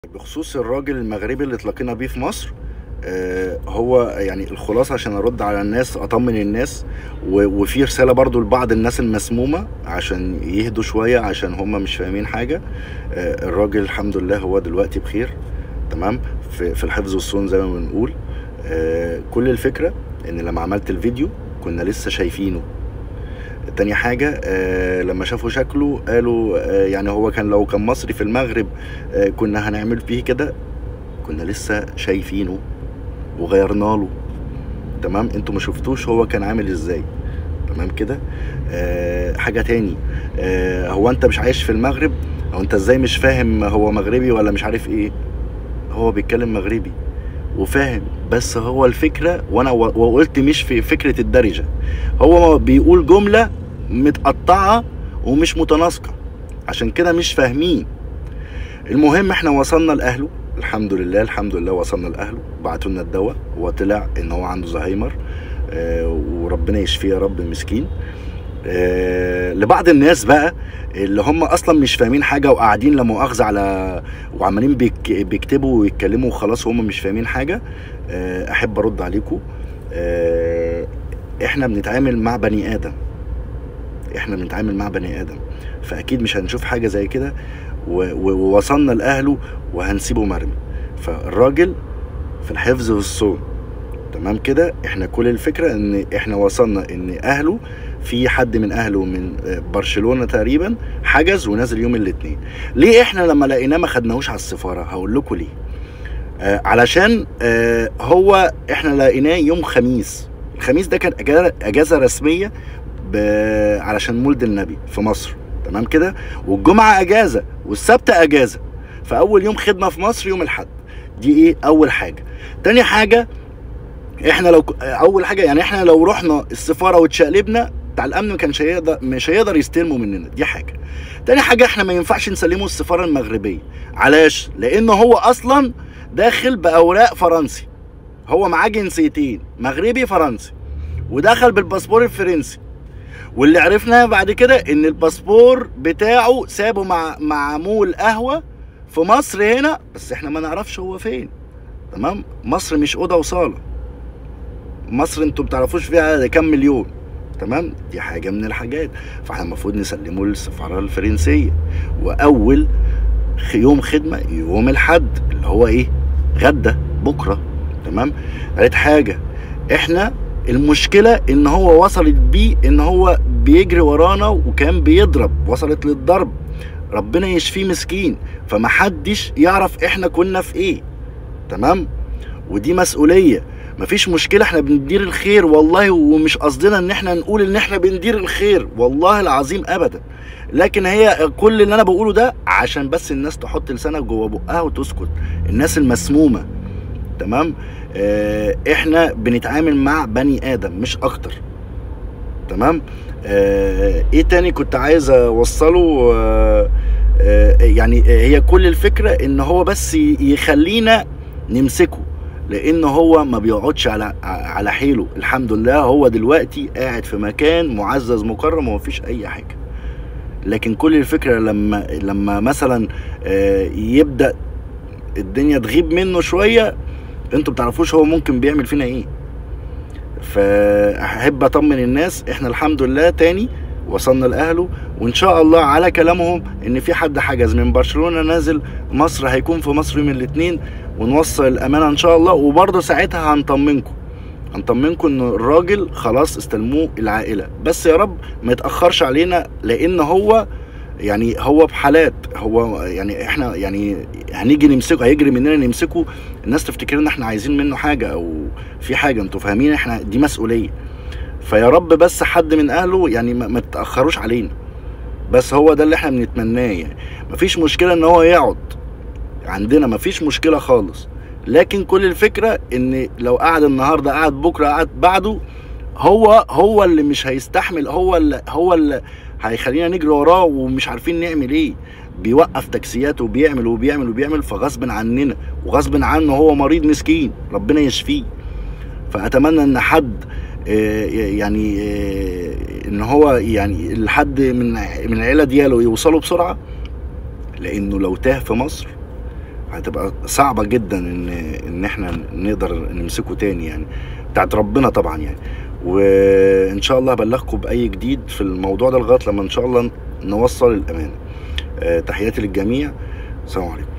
بخصوص الراجل المغربي اللي اتلاقينا بيه في مصر آه، هو يعني الخلاصة عشان ارد على الناس اطمن الناس و- وفي رسالة برضو لبعض الناس المسمومة عشان يهدوا شوية عشان هم مش فاهمين حاجة آه، الراجل الحمد لله هو دلوقتي بخير تمام في, في الحفظ والصون زي ما بنقول آه، كل الفكرة ان لما عملت الفيديو كنا لسه شايفينه تاني حاجة آه لما شافوا شكله قالوا آه يعني هو كان لو كان مصري في المغرب آه كنا هنعمل فيه كده كنا لسه شايفينه وغيرنا له تمام انتوا ما شفتوش هو كان عامل ازاي تمام كده آه حاجة تاني آه هو انت مش عايش في المغرب او انت ازاي مش فاهم هو مغربي ولا مش عارف ايه هو بيتكلم مغربي وفاهم بس هو الفكرة وانا و- وقلت مش في فكرة الدرجة هو بيقول جملة متقطعة ومش متناسقة عشان كده مش فاهمين المهم احنا وصلنا لاهله الحمد لله الحمد لله وصلنا لاهله بعتوا لنا الدواء وطلع ان هو عنده زهايمر آه وربنا يشفيه يا رب مسكين آه لبعض الناس بقى اللي هم اصلا مش فاهمين حاجه وقاعدين لا مؤاخذه على وعمالين بيك بيكتبوا ويتكلموا وخلاص هم مش فاهمين حاجه آه احب ارد عليكم آه احنا بنتعامل مع بني ادم احنا بنتعامل مع بني ادم فاكيد مش هنشوف حاجه زي كده و- و- ووصلنا لاهله وهنسيبه مرمي فالراجل في الحفظ والصون تمام كده احنا كل الفكره ان احنا وصلنا ان اهله في حد من اهله من آه، برشلونه تقريبا حجز ونازل يوم الاثنين ليه احنا لما لقيناه ما خدناهوش على السفاره هقول لكم ليه آه علشان آه هو احنا لقيناه يوم خميس الخميس ده كان اجازه اجازه رسميه ب... علشان مولد النبي في مصر تمام كده والجمعه اجازه والسبت اجازه فاول يوم خدمه في مصر يوم الاحد دي ايه اول حاجه تاني حاجه احنا لو اول حاجه يعني احنا لو رحنا السفاره واتشقلبنا بتاع الامن ما كانش هيقدر مش هيقدر يستلموا مننا دي حاجه تاني حاجه احنا ما ينفعش نسلمه السفاره المغربيه علاش لان هو اصلا داخل باوراق فرنسي هو معاه جنسيتين مغربي فرنسي ودخل بالباسبور الفرنسي واللي عرفناه بعد كده ان الباسبور بتاعه سابه مع مع مول قهوه في مصر هنا بس احنا ما نعرفش هو فين تمام مصر مش اوضه وصاله مصر انتوا بتعرفوش فيها كام مليون تمام دي حاجه من الحاجات فاحنا المفروض نسلمه للسفاره الفرنسيه واول خ- يوم خدمه يوم الحد اللي هو ايه غدا بكره تمام تالت حاجه احنا المشكله ان هو وصلت بيه ان هو بيجري ورانا وكان بيضرب وصلت للضرب ربنا يشفيه مسكين فمحدش يعرف احنا كنا في ايه تمام ودي مسؤوليه مفيش مشكله احنا بندير الخير والله ومش قصدنا ان احنا نقول ان احنا بندير الخير والله العظيم ابدا لكن هي كل اللي انا بقوله ده عشان بس الناس تحط لسانها جوه بقها وتسكت الناس المسمومه تمام اه احنا بنتعامل مع بني ادم مش اكتر تمام اه ايه تاني كنت عايز اوصله اه اه يعني هي كل الفكره ان هو بس ي- يخلينا نمسكه لان هو ما بيقعدش على على حيله الحمد لله هو دلوقتي قاعد في مكان معزز مكرم ومفيش اي حاجه لكن كل الفكره لما لما مثلا آه، يبدا الدنيا تغيب منه شويه انتوا بتعرفوش هو ممكن بيعمل فينا ايه فاحب اطمن الناس احنا الحمد لله تاني وصلنا لاهله وان شاء الله على كلامهم ان في حد حجز من برشلونه نازل مصر هيكون في مصر يوم الاثنين ونوصل الامانه ان شاء الله وبرضه ساعتها هنطمنكم هنطمنكم ان الراجل خلاص استلموه العائله بس يا رب ما يتاخرش علينا لان هو يعني هو بحالات هو يعني احنا يعني هنيجي نمسكه هيجري مننا نمسكه الناس تفتكر ان احنا عايزين منه حاجه او في حاجه انتوا فاهمين احنا دي مسؤوليه فيا رب بس حد من اهله يعني ما, ما تاخروش علينا بس هو ده اللي احنا بنتمناه يعني مفيش مشكله ان هو يقعد عندنا مفيش مشكله خالص لكن كل الفكره ان لو قعد النهارده قعد بكره قعد بعده هو هو اللي مش هيستحمل هو اللي هو اللي هيخلينا نجري وراه ومش عارفين نعمل ايه بيوقف تاكسيات وبيعمل وبيعمل وبيعمل فغصب عننا وغصب عنه هو مريض مسكين ربنا يشفيه فاتمنى ان حد آه، يعني آه، ان هو يعني الحد من من العيله دياله يوصلوا بسرعه لانه لو تاه في مصر هتبقى صعبة جدا ان ان احنا نقدر نمسكه تاني يعني بتاعت ربنا طبعا يعني وان شاء الله هبلغكم باي جديد في الموضوع ده لغايه لما ان شاء الله نوصل الامانه آه، تحياتي للجميع السلام عليكم